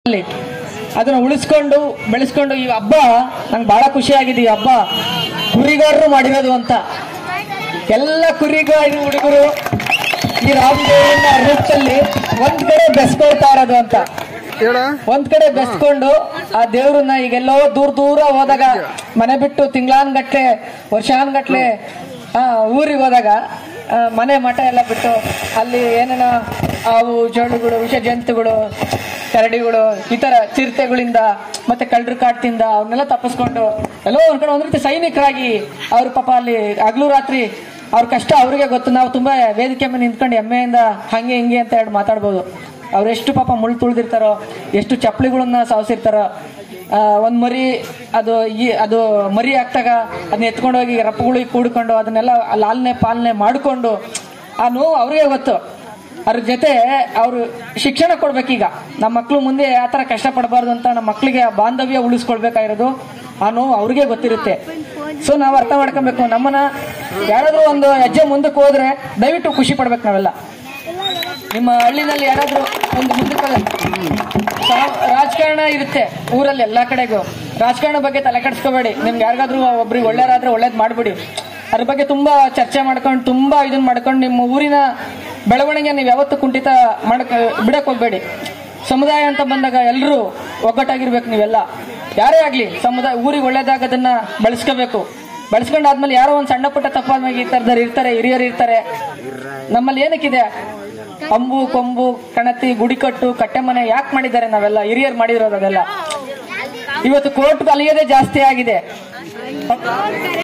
ಅಲ್ಲಿ ಅದನ್ನ ಉಳಿಸ್ಕೊಂಡು ಬೆಳೆಸ್ಕೊಂಡು ಈ ಹಬ್ಬ ನಂಗೆ ಬಹಳ ಖುಷಿ ಆಗಿದೆ ಈ ಹಬ್ಬ ಕುರಿಗಾರರು ಮಾಡಿರೋದು ಅಂತ ಎಲ್ಲ ಕುರಿಗಾರಿ ಹುಡುಗರು ಈ ರಾಮದೇವನ ರೂಪದಲ್ಲಿ ಒಂದ್ ಕಡೆ ಬೆಸ್ಕೊಳ್ತಾ ಇರೋದು ಅಂತ ಹೇಳ ಒಂದ್ ಕಡೆ ಬೆಸ್ಕೊಂಡು ಆ ದೇವ್ರನ್ನ ಈಗೆಲ್ಲೋ ದೂರ ದೂರ ಹೋದಾಗ ಮನೆ ಬಿಟ್ಟು ತಿಂಗ್ಳಾನ್ಗಟ್ಲೆ ವರ್ಷಾನ್ಗಟ್ಲೆ ಆ ಊರಿಗೆ ಹೋದಾಗ ಆ, ಮನೆ ಮಠ ಎಲ್ಲ ಬಿಟ್ಟು ಅಲ್ಲಿ ಏನೇನೋ ಹಾವು ಜೋಳುಗಳು ವಿಷ ಜಂತುಗಳು ಕರಡಿಗಳು ಈ ತರ ಚಿರತೆಗಳಿಂದ ಮತ್ತೆ ಕಳ್ಳರ ಕಾಟದಿಂದ ಅವನ್ನೆಲ್ಲ ತಪ್ಪಿಸ್ಕೊಂಡು ಎಲ್ಲೋ ಒಂದ್ ಕಡೆ ಒಂದ್ ರೀತಿ ಸೈನಿಕರಾಗಿ ಅವ್ರ ಪಾಪ ಅಲ್ಲಿ ಹಗ್ಲು ರಾತ್ರಿ ಅವ್ರ ಕಷ್ಟ ಅವ್ರಿಗೆ ಗೊತ್ತು ನಾವು ತುಂಬಾ ವೇದಿಕೆ ಮೇಲೆ ನಿಂತ್ಕೊಂಡು ಹೆಮ್ಮೆಯಿಂದ ಹಂಗೆ ಹಿಂಗೆ ಅಂತ ಹೇಳಿ ಮಾತಾಡ್ಬೋದು ಅವ್ರು ಎಷ್ಟು ಪಾಪ ಮುಳ್ಳು ತುಳಿದಿರ್ತಾರೋ ಎಷ್ಟು ಚಪ್ಪಲಿಗಳನ್ನ ಸಾವಸಿರ್ತಾರೋ ಆ, ಒಂದ್ ಮರಿ ಅದು ಈ ಅದು ಮರಿ ಆಗ್ತಾಗ ಅದನ್ನ ಎತ್ಕೊಂಡು ಹೋಗಿ ರಪ್ಪಗಳಿಗೆ ಕೂಡ್ಕೊಂಡು ಅದನ್ನೆಲ್ಲ ಲಾಲನೆ ಪಾಲನೆ ಮಾಡಿಕೊಂಡು ಆ ನೋವು ಅವ್ರಿಗೆ ಗೊತ್ತು ಅದ್ರ ಜೊತೆ ಅವರು ಶಿಕ್ಷಣ ಕೊಡ್ಬೇಕೀಗ ನಮ್ಮ ಮಕ್ಳು ಮುಂದೆ ಆ ಥರ ಕಷ್ಟಪಡಬಾರ್ದು ಅಂತ ನಮ್ಮ ಮಕ್ಳಿಗೆ ಆ ಬಾಂಧವ್ಯ ಉಳಿಸ್ಕೊಳ್ಬೇಕಾಗಿರೋದು ಆ ನೋವು ಅವ್ರಿಗೆ ಗೊತ್ತಿರುತ್ತೆ ಸೊ ನಾವು ಅರ್ಥ ಮಾಡ್ಕೊಬೇಕು ನಮ್ಮನ್ನ ಯಾರಾದ್ರೂ ಒಂದು ಹೆಜ್ಜೆ ಮುಂದಕ್ಕೆ ಹೋದ್ರೆ ದಯವಿಟ್ಟು ಖುಷಿ ಪಡ್ಬೇಕು ನಾವೆಲ್ಲ ನಿಮ್ಮ ಹಳ್ಳಿನಲ್ಲಿ ಯಾರಾದ್ರೂ ಒಂದು ಮುಂದಕ್ಕೆ ಹೋದ್ರೆ ಸಾ- ರಾಜಕಾರಣ ಇರುತ್ತೆ ಊರಲ್ಲಿ ಎಲ್ಲಾ ಕಡೆಗೂ ರಾಜಕಾರಣ ಬಗ್ಗೆ ತಲೆ ಕೆಡಿಸ್ಕೋಬೇಡಿ ನಿಮ್ಗೆ ಯಾರಿಗಾದ್ರೂ ಒಬ್ರಿಗೆ ಒಳ್ಳೆಯರಾದ್ರೆ ಒಳ್ಳೇದ್ ಮಾಡ್ಬಿಡಿ ಅದ್ರ ಬಗ್ಗೆ ತುಂಬಾ ಚರ್ಚೆ ಮಾಡ್ಕೊಂಡು ತುಂಬಾ ಇದನ್ನ ಮಾಡ್ಕೊಂಡು ನಿಮ್ಮ ಊರಿನ ಬೆಳವಣಿಗೆ ನೀವು ಯಾವತ್ತೂ ಕುಂಠಿತ ಮಾಡಕ್ ಬಿಡಕ್ ಹೋಗ್ಬೇಡಿ ಸಮುದಾಯ ಅಂತ ಬಂದಾಗ ಎಲ್ಲರೂ ಒಗ್ಗಟ್ಟಾಗಿರ್ಬೇಕು ನೀವೆಲ್ಲ ಯಾರೇ ಆಗ್ಲಿ ಸಮುದಾಯ ಊರಿಗೆ ಒಳ್ಳೇದಾಗದನ್ನ ಬಳಸ್ಕೋಬೇಕು ಬಳಸ್ಕೊಂಡಾದ್ಮೇಲೆ ಯಾರೋ ಒಂದ್ ಸಣ್ಣ ಪುಟ್ಟ ತಪ್ಪಾದ್ಮೇಲೆ ಈ ತರದವ್ರು ಇರ್ತಾರೆ ಹಿರಿಯರು ಇರ್ತಾರೆ ನಮ್ಮಲ್ಲಿ ಏನಕ್ಕಿದೆ ಅಂಬು ಕೊಂಬು ಕಣತಿ ಗುಡಿಕಟ್ಟು ಕಟ್ಟೆಮನೆ ಯಾಕೆ ಮಾಡಿದ್ದಾರೆ ನಾವೆಲ್ಲ ಹಿರಿಯರು ಮಾಡಿರೋದು ಅದೆಲ್ಲ ಇವತ್ತು ಕೋರ್ಟ್ ಅಲಿಯೋದೇ ಜಾಸ್ತಿ ಆಗಿದೆ